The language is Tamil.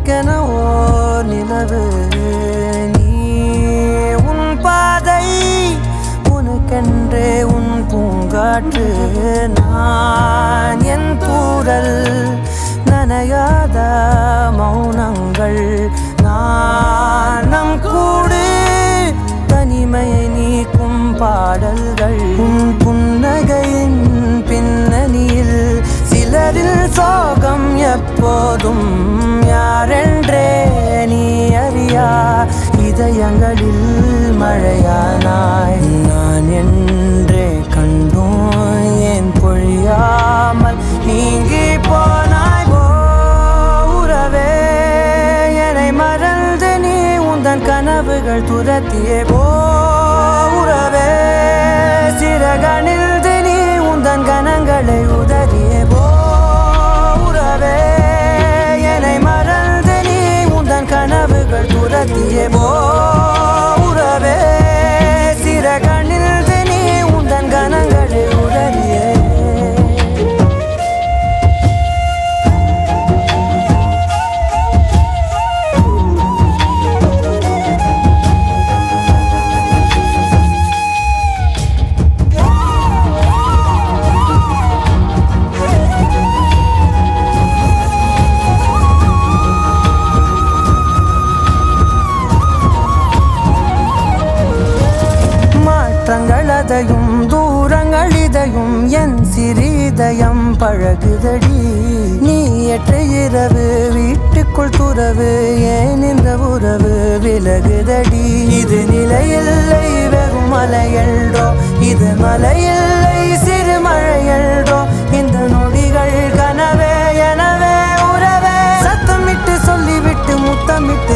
எனக்கென ஓர் நிலவு நீ உன் பாதை உனக்கென்றே உன் பூங்காற்று நான் என் தூரல் நனையாத மௌனங்கள் நாணம் கூடு தனிமையை நீக்கும் பாடல்கள் உன் புன்னகையின் பின்னணியில் சிலரில் சோகம் எப்போதும் யாரென்றே நீ அறியா இதயங்களில் மழையானாய் நான் என்றே கண்டோம் ஏன் பொழியாமல் நீங்கி போனாய் ஓ உறவே என்னை மறந்து நீ உந்தன் கனவுகள் துரத்தியே போ உறவே சிறகணில்து நீ உந்தன் கனங்களை உதறியே போ உறவே என்னை மறந்து நீ உந்தன் கனவுகள் துரத்தியே போ உறவே சிறகணில்து நீ உந்தன் கனங்களை உதறியே மாற்றங்கள் அதையும் தூரங்கள் இதையும் என் சிறிதயம் பழகுதடி நீ எற்ற இரவு வீட்டுக்குள் துறவு ஏன் இந்த உறவு விலகுதடி இது நிலையில்லை வெறும் மலையல்டோ இது மலையில்லை சிறு மழையல்டோ இந்த நொடிகள் கனவே எனவே உறவே சத்தமிட்டு சொல்லிவிட்டு முத்தமிட்டு